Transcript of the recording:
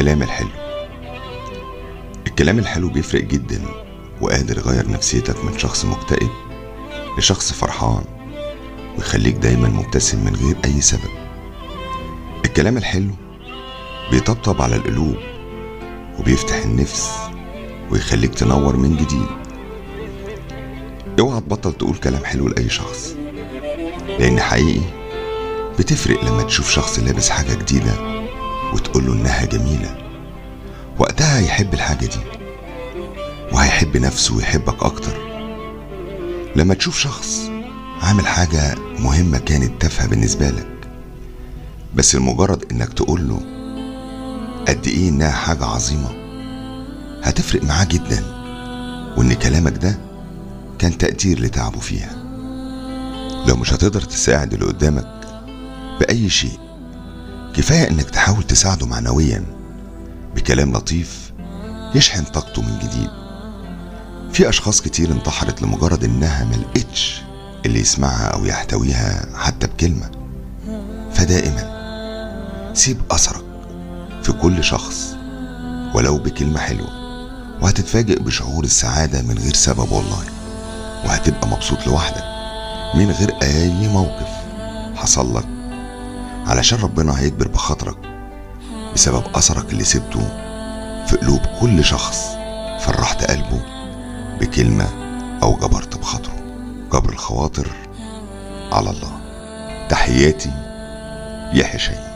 الكلام الحلو الكلام الحلو بيفرق جدا وقادر يغير نفسيتك من شخص مكتئب لشخص فرحان ويخليك دايما مبتسم من غير أي سبب الكلام الحلو بيطبطب على القلوب وبيفتح النفس ويخليك تنور من جديد اوعى تبطل تقول كلام حلو لأي شخص لأن حقيقي بتفرق لما تشوف شخص لابس حاجة جديدة وتقوله إنها جميلة وقتها هيحب الحاجة دي وهيحب نفسه ويحبك أكتر لما تشوف شخص عامل حاجة مهمة كانت تافهة بالنسبة لك بس لمجرد إنك تقوله قد إيه إنها حاجة عظيمة هتفرق معاه جدا وإن كلامك ده كان تقدير لتعبه فيها لو مش هتقدر تساعد اللي قدامك بأي شيء كفاية إنك تحاول تساعده معنويا بكلام لطيف يشحن طاقته من جديد في أشخاص كتير انتحرت لمجرد إنها ملقتش اللي يسمعها أو يحتويها حتى بكلمة فدائما سيب أثرك في كل شخص ولو بكلمة حلوة وهتتفاجئ بشعور السعادة من غير سبب والله وهتبقى مبسوط لوحدك من غير أي موقف حصل لك علشان ربنا هيكبر بخاطرك بسبب أثرك اللي سبته في قلوب كل شخص فرحت قلبه بكلمة أو جبرت بخاطره جبر الخواطر على الله تحياتي يحيى شيء